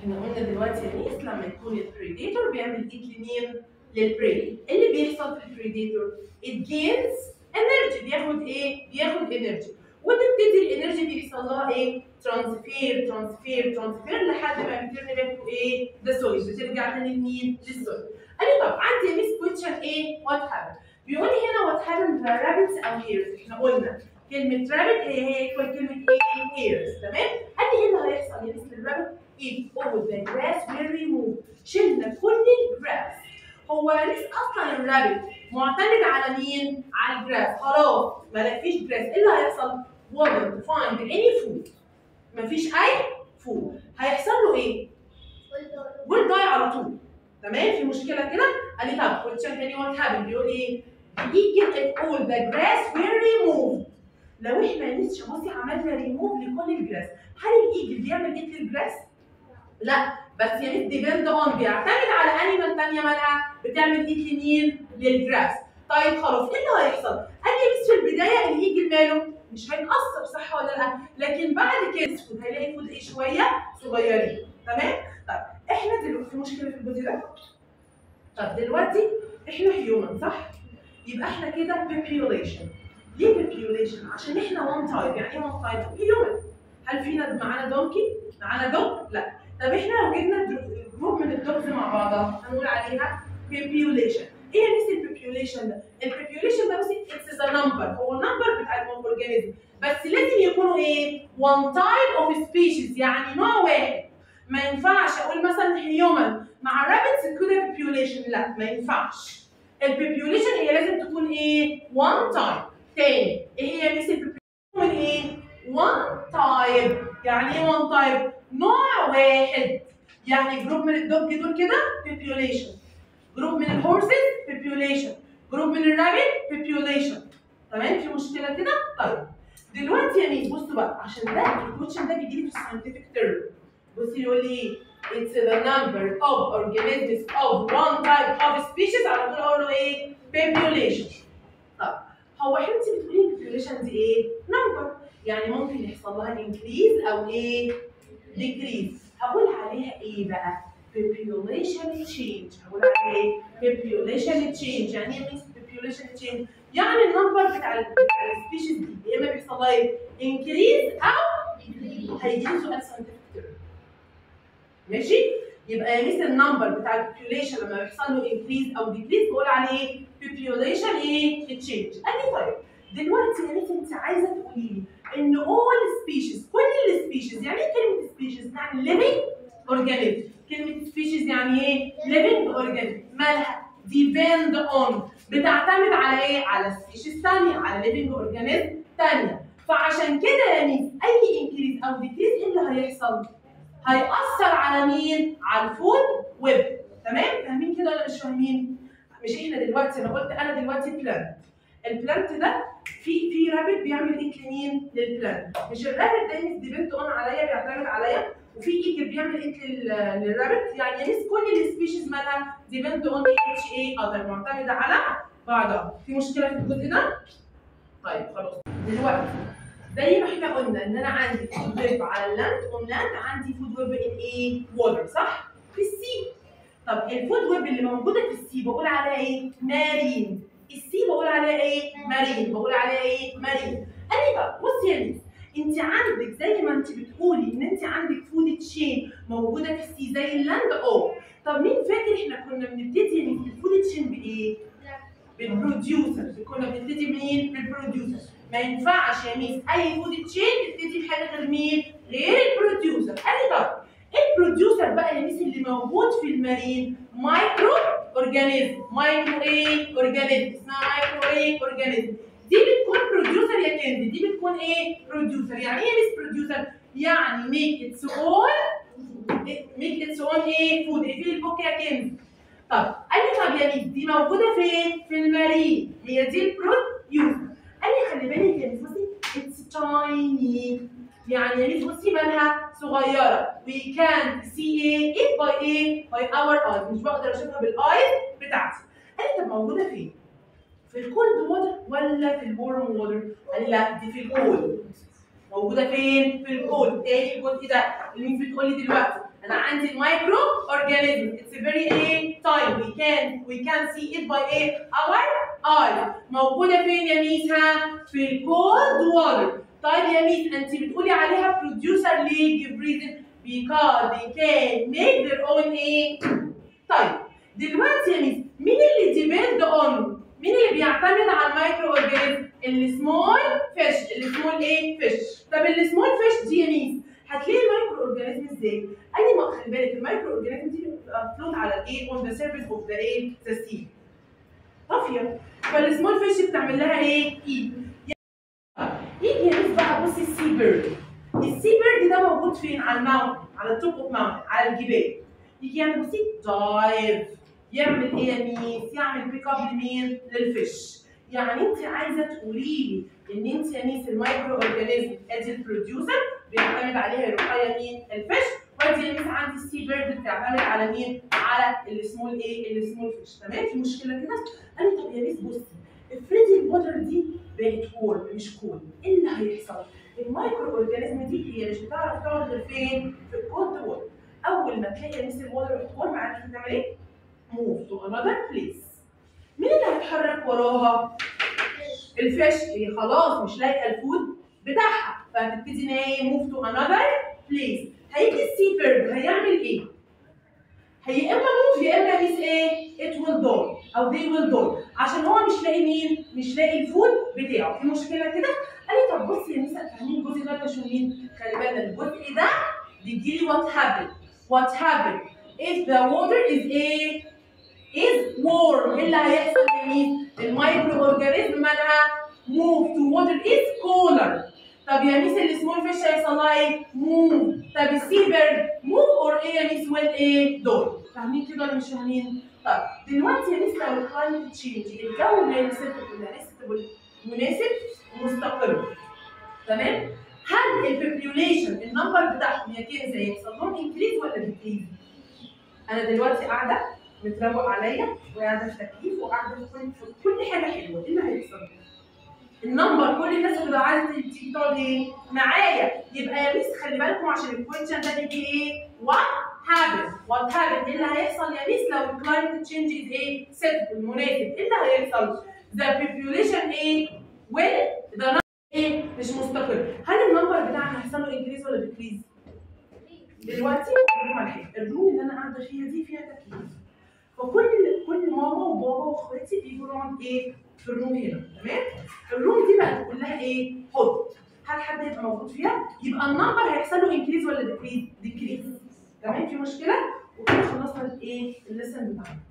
احنا قلنا دلوقتي يا ميس لما يكون البريديتور بيعمل ايت لمين؟ للبري ايه اللي بيحصل في البريديتور؟ it gains energy بياخد ايه؟ بياخد energy وتبتدي الانرجي دي بيحصل لها ايه؟ ترانسفير ترانسفير ترانسفير لحد ما بيترن باك تو ايه؟ ذا سويل بترجع تاني لمين؟ للسويل. قال لي طب عندي ميس كويشن ايه؟ وات هابن؟ بيقول لي هنا وات هابن ذا رابتس او هيرز احنا قلنا كلمة رابت هي هي ايكوال كلمة ايه؟ هيرز تمام؟ قال لي هنا هيحصل يا ميس الرابت if all the grass will remove شلنا كل الجراس هو لسه اصلا الرابت معتمد على مين؟ على الجراس خلاص ما فيش جراس ايه اللي هيحصل؟ wouldn't find any food مفيش اي فود هيحصل له ايه؟ will die على طول تمام في مشكله كده؟ قال لي طب كويشن تاني وات هابن بيقول ايه؟ Eagle if all the grass were removed لو احنا يا ميس شماسي عملنا ريموف لكل الجراس هل الايجل بيعمل ايه للجراس؟ لا بس يا ميس ديبند اون بيعتمد على انيمال ثانيه مالها بتعمل ايه لمين؟ للجراس طيب خلاص ايه اللي هيحصل؟ قال لي ميس في البدايه الايجل ماله؟ مش هيتاثر صح ولا لا؟ لكن بعد كده فود هيلاقي فود ايه شويه صغيرين تمام؟ طيب احنا دلوقتي في مشكله في الجزء ده؟ طب دلوقتي احنا هيومن صح؟ يبقى احنا كده population ليه population؟ عشان احنا وان تايب يعني ايه وان تايب؟ هيومن هل فينا معانا دونكي؟ معانا دوج؟ لا طب احنا لو جبنا جروب من الدوجز مع بعضها هنقول عليها population ايه مثل البوبيوليشن ده؟ البوبيوليشن ده بصي اتس ذا نمبر هو النمبر بتاع الاورجانيزم بس لازم يكونوا ايه؟ one type of species يعني نوع واحد ما ينفعش اقول مثلا هيومن مع رابتس كده population لا ما ينفعش البوبيوليشن هي لازم تكون ايه؟ one type تاني ايه هي مثل من ايه؟ one type يعني ايه one type؟ نوع واحد يعني جروب من الدوج دول كده population جروب من الهورسز population جروب من الرابت population تمام في مشكله كده طيب دلوقتي يا ميس بصوا بقى عشان ده الكوتشن ده بيجي لي في الساينتفك تيرم بصي يقول لي it's the number of organisms of one type of species على طول اقول له ايه population طب هو انت بتقولي population دي ايه نمبر يعني ممكن يحصل لها increase او ايه decrease هقول عليها ايه بقى population change هقول عليها ايه population change يعني ايه means population change يعني النمبر بتاع السبيشيز دي يا اما بيحصل لها ايه increase او هيجي لي سؤال scientific ماشي يبقى يا ميس النمبر بتاع البوبيوليشن لما بيحصل له انكريز او ديكريز بقول عليه بوبيوليشن ايه تشينج قال لي طيب دلوقتي يا ميس انت عايزه تقولي لي ان all سبيشيز كل السبيشيز يعني ايه كلمه سبيشيز يعني living organism كلمه سبيشيز يعني ايه living organism مالها depend on بتعتمد على ايه على سبيشيز ثانيه على living organism ثانيه فعشان كده يا ميس اي انكريز او ديكريز ايه اللي هيحصل هيأثر على مين؟ على الفود ويب تمام؟ فاهمين كده ولا مش فاهمين؟ مش احنا دلوقتي انا قلت انا دلوقتي بلانت البلانت ده في في رابط بيعمل ايه لمين؟ للبلانت مش الرابط ده مش ديبنت اون عليا بيعتمد عليا وفي ايجل بيعمل ايه لل- للرابط يعني مش كل السبيشيز مالها ديبنت اون اتش اي اذر معتمده على بعضها في مشكله في الجزء ده؟ طيب خلاص دلوقتي زي ما احنا قلنا ان انا عندي فود ويب على اللاند اون لاند عندي فود ويب ان ايه؟ ووتر صح؟ في السي طب الفود ويب اللي موجوده في السي بقول عليها ايه؟ مارين السي بقول عليها ايه؟ مارين بقول عليها ايه؟ مارين قال لي طب بصي يا ميس انت عندك زي ما انت بتقولي ان انت عندك فود تشين موجوده في السي زي اللاند اه طب مين فاكر احنا كنا بنبتدي من الفود تشين بايه؟ بالبروديوسر كنا بنبتدي منين؟ بالبروديوسر ما ينفعش يا ميس اي فود تشين تبتدي بحاجه غير مين؟ غير البروديوسر قال لي طب البروديوسر بقى يا ميس اللي موجود في المارين مايكرو اورجانيزم مايكرو ايه؟ اورجانيزم اسمها مايكرو ايه؟ اورجانيزم دي بتكون بروديوسر يا كندي دي بتكون ايه؟ بروديوسر يعني ايه ميس بروديوسر؟ يعني ميك اتس اون ميك اتس اون ايه؟ فود ايه في البوك يا كندي طب قال لي طب يا ميس دي موجوده فين؟ في المارين هي دي البروديوسر قال لي خلي بالك يا ميس بصي اتس تايني يعني يا ميس بصي مالها صغيره we can't see it by ايه؟ by our eyes مش بقدر اشوفها بالايز بتاعتي قال لي طب موجوده فين؟ في الكولد ووتر ولا في الورم ووتر؟ قال لي لا دي في الكولد موجوده فين؟ في الكولد تاني الجزء ده اللي ميس بتقول لي دلوقتي انا عندي المايكرو اورجانيزم اتس فيري ايه تايم وي كان وي كان سي ات باي ايه اور اي موجوده فين يا ميس ها في الكولد ووتر طيب يا ميس انت بتقولي عليها بروديوسر ليه give reason because they can make their own ايه طيب دلوقتي يا ميس مين اللي ديبند اون مين اللي بيعتمد على المايكرو اورجانيزم السمول فيش السمول ايه فيش طب السمول فيش دي يا ميس هتلاقي المايكرو اورجانيزم ازاي؟ اي ما خلي بالك المايكرو اورجانيزم دي بتبقى فلوت على الايه اون ذا سيرفيس اوف ذا ايه ذا سي طافيه فالسمول فيش بتعمل لها ايه؟ اي يجي يا ميس بقى بصي السي بيرد السي بيرد ده موجود فين؟ على الماونت على التوب اوف ماونت على الجبال يجي يعني بصي دايف يعمل ايه يا ميس؟ يعمل بيك اب لمين؟ للفيش يعني انت عايزه تقولي لي ان انت يا ميس المايكرو اورجانيزم ادي البروديوسر بيعتمد عليها الرقايه مين؟ الفيش وادي يا ميس عندي السي بيرد بتعتمد على مين؟ على السمول ايه؟ السمول فيش تمام؟ في مشكله كده؟ قال لي طب يا ميس بصي افرضي الوتر دي بقت وورم مش كول ايه اللي هيحصل؟ المايكرو اورجانيزم دي هي مش بتعرف تقعد غير فين؟ في الكولد ووتر اول ما تلاقي ميس الوتر بقت وورم عارفه تعمل ايه؟ موف تو انذر بليس مين اللي هيتحرك وراها؟ الفيش هي خلاص مش لاقيه الفود بتاعها فهتبتدي ان هي موف تو انذر بليس هيجي السي بيرد هيعمل ايه؟ هي يا اما موف يا اما ميس ايه؟ ات ويل دور او they will دور عشان هو مش لاقي مين؟ مش لاقي الفود بتاعه في مشكله كده؟ قال لي طب بصي يا ميس فاهمين الجزء ده مش مين؟ خلي بالك الجزء ده بيجي لي وات هابن وات هابن if the water is a is warm ايه اللي هيحصل يا مين؟ المايكرو اورجانيزم مالها move to water is cooler طب يا ميس السمول فيش هيحصل لها ايه؟ موف طب السي بيرد موف اور ايه يا ميس ويل ايه؟ دور فاهمين كده ولا مش فاهمين؟ طب دلوقتي يا ميس لو الكلايمت تشينج الجو مناسب مناسب مناسب ومستقر تمام؟ هل البوبيوليشن النمبر بتاعهم يا كنزه يحصل لهم انكريز ولا ديكريز؟ انا دلوقتي قاعده متروق عليا وقاعده في تكييف وقاعده في كل في كل حاجه حلوه ايه اللي هيحصل؟ النمبر كل الناس هتبقى عايزه تيجي تقعد ايه؟ معايا يبقى يا ميس خلي بالكم عشان الكويشن ده بيجي ايه؟ وات هابن وات هابن ايه اللي هيحصل يا ميس لو الكلايمت تشينج از ايه؟ ست مناسب ايه اللي هيحصل؟ ذا population ايه؟ ويل ذا ايه؟ مش مستقر هل النمبر بتاعنا هيحصل له انكريز ولا ديكريز؟ دلوقتي الروم على حاجه الروم اللي انا قاعده فيها دي فيها تكييف فكل كل ماما وبابا واخواتي بيجوا نقعد ايه في الروم هنا تمام الروم دي بقت كلها ايه هوت هل حد يبقى موجود فيها يبقى النمبر هيحصل له انكريز ولا ديكريز ديكريز تمام في مشكله وكده خلصنا الايه الليسن بتاعنا